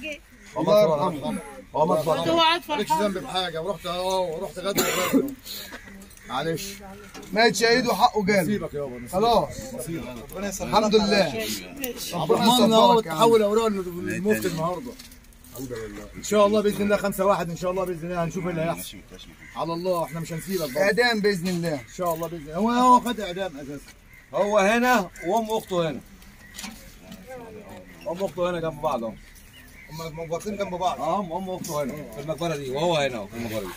جه الله يرحمه هو ما اتفرج هو قاعد مالكش فرحان ذنب بحاجه ورحت اه ورحت غدر غدر. معلش مات شهيد وحقه جالي سيبك يابا نسيبك. خلاص الحمد لله عبد الرحمن اهو تحول اوراق المفتي النهارده الحمد لله ان شاء الله باذن الله خمسة واحد ان شاء الله باذن الله هنشوف ايه اللي هيحصل على الله احنا مش هنسيبك برضه. اعدام باذن الله ان شاء الله باذن الله هو هو خد اعدام اساسا هو هنا وام اخته هنا ام اخته هنا جنب بعض اهو هم مباركين جنب بعض اه ام اخته هنا في المقبره دي وهو هنا أهو في المقبره دي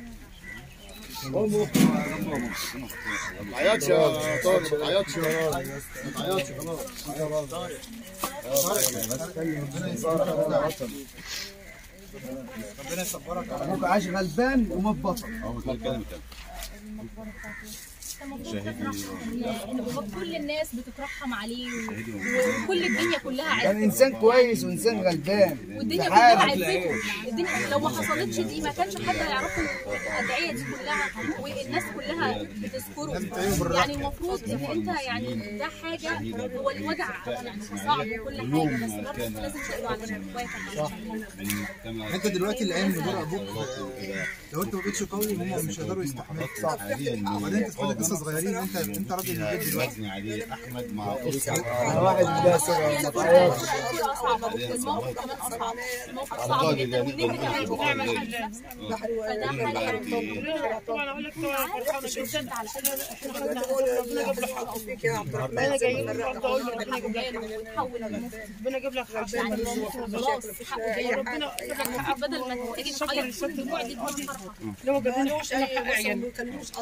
ما تعيطش يا طارق ما تعيطش يا راجل ما تعيطش خلاص ربنا يصبرك على ابوك عايش غلبان ومات بطل ان بابا كل الناس بتترحم عليه وكل الدنيا كلها كان عرفته انسان كويس وانسان غلبان والدنيا ده كلها حاجة. عرفته الدنيا لو ما حصلتش دي ما كانش حد هيعرفوا الادعيه دي كلها والناس كلها بتذكره يعني المفروض ان انت يعني ده حاجه هو الوجع يعني صعب وكل حاجه بس برضه لازم تقولوا على اخواتك انت دلوقتي الايام اللي بره ابوك لو انت ما بقتش قوي هم مش هيقدروا يستحملوك صح وبعدين انت تقول لسه صغيرين انت انت راجل البيت دلوقتي مجني عليه احمد مع انا واحد لا سر ما تعيطش اصعب الموقف كمان اصعب الموقف صعب جدا وان انت كمان بتعمل حاجه فده حاجه طبعا اقول لك طبعا فرحانه جدا على انا جايين برضه اقول له ربنا يجيب لك وتحول الموقف ربنا يجيب لك حق يعني خلاص حقه جاي ربنا يجيب لك حق بدل ما تيجي شكر تعيط الست كل الدموع دي تكون فرحه اللي هو جاب لنا حق انا حق عيالي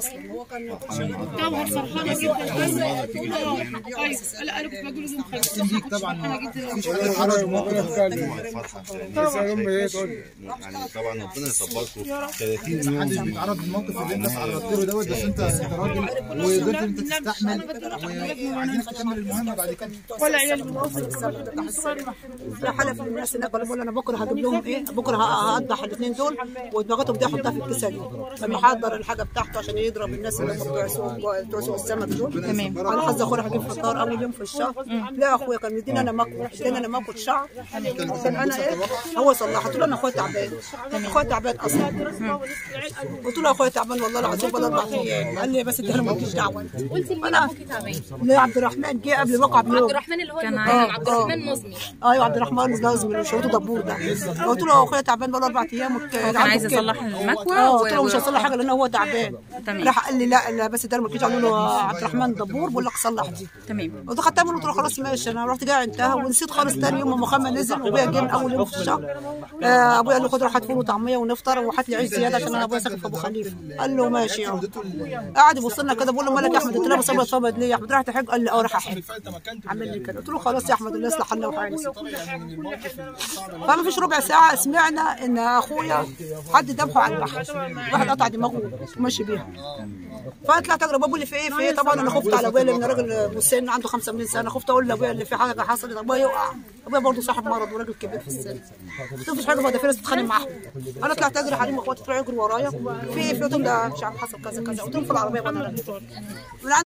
طبعا فرحانه جدا تقول له دي حق ايوه لا انا كنت بقول لهم خير ليك طبعا فرحانه جدا مفيش حد اتحرج من موقف الفرحه يعني طبعا ربنا يصبركم 30 يوم محدش بيتعرض للموقف اللي انت تعرضت له دوت بس انت انت راجل وقدرت انت تستحمل وعايزينك تكمل المهمه بعد كده ولا عيالي بالوصل لا حلف الناس هناك ولا بقول انا بكره هجيب لهم ايه بكره هقضح الاثنين دول ودماغتهم دي احطها في الكيسه دي لما يحضر الحاجه بتاعته عشان يضرب الناس اللي هم بتوع سوق بتوع سوق السمك دول تمام على حظ اخويا هجيب فطار اول يوم في الشهر لا اخويا كان مديني انا مكوى اداني انا مكوى شعر كان انا ايه هو صلح قلت له انا اخويا تعبان اخويا تعبان اصلا قلت له اخويا تعبان والله العظيم بقى اربع ايام قال لي بس انت انا مالكيش دعوه قلت لي انا ابوك تعبان لا عبد الرحمن جه قبل الواقعه بيوم عبد الرحمن اللي هو كان عبد الرحمن نظمي ايوه عبد الرحمن لازم شروطه دبور ده قلت له اخويا تعبان بقى اربع ايام وك... كان عايز يصلح المكوى اه و- قلت له مش هصلح حاجه لان هو تعبان تمام. راح قال لي لا لا بس ده ما كنتش قالوا له عبد الرحمن دبور بقول لك صلح دي تمام قلت خدتها منه قلت له خلاص ماشي انا رحت جاي انتهى ونسيت خالص تاني يوم محمد نزل وابويا جه من اول يوم في الشهر آه، ابويا قال له خد روح هات فول وطعميه ونفطر وهات لي عيش زياده عشان انا ابويا ساكن في ابو خليفه قال له ماشي اهو قعد يبص لنا كده بقول له مالك يا احمد قلت له بصبر صبر ليه يا احمد راح تحج قال لي اه راح احج عمل لي كده قلت له خلاص يا احمد الله يصلح حالنا وحالنا فما فيش ربع ساعه سمعنا ان اخويا حد ذبحه على البحر واحد قطع دماغه وماشي بيها فطلعت اجري بابا اللي في ايه في ايه طبعا انا خفت على ابويا لان راجل مسن عنده 85 سنه خفت اقول لابويا اللي في حاجه حصلت ابويا يقع ابويا برضه صاحب مرض وراجل كبير في السن قلت له مفيش حاجه بعد في ناس بتتخانق مع احمد انا طلعت اجري عليهم واخواتي طلعوا يجروا ورايا في ايه في قلت لهم ده مش عارف حصل كذا كذا قلت لهم في العربيه وانا راجع. من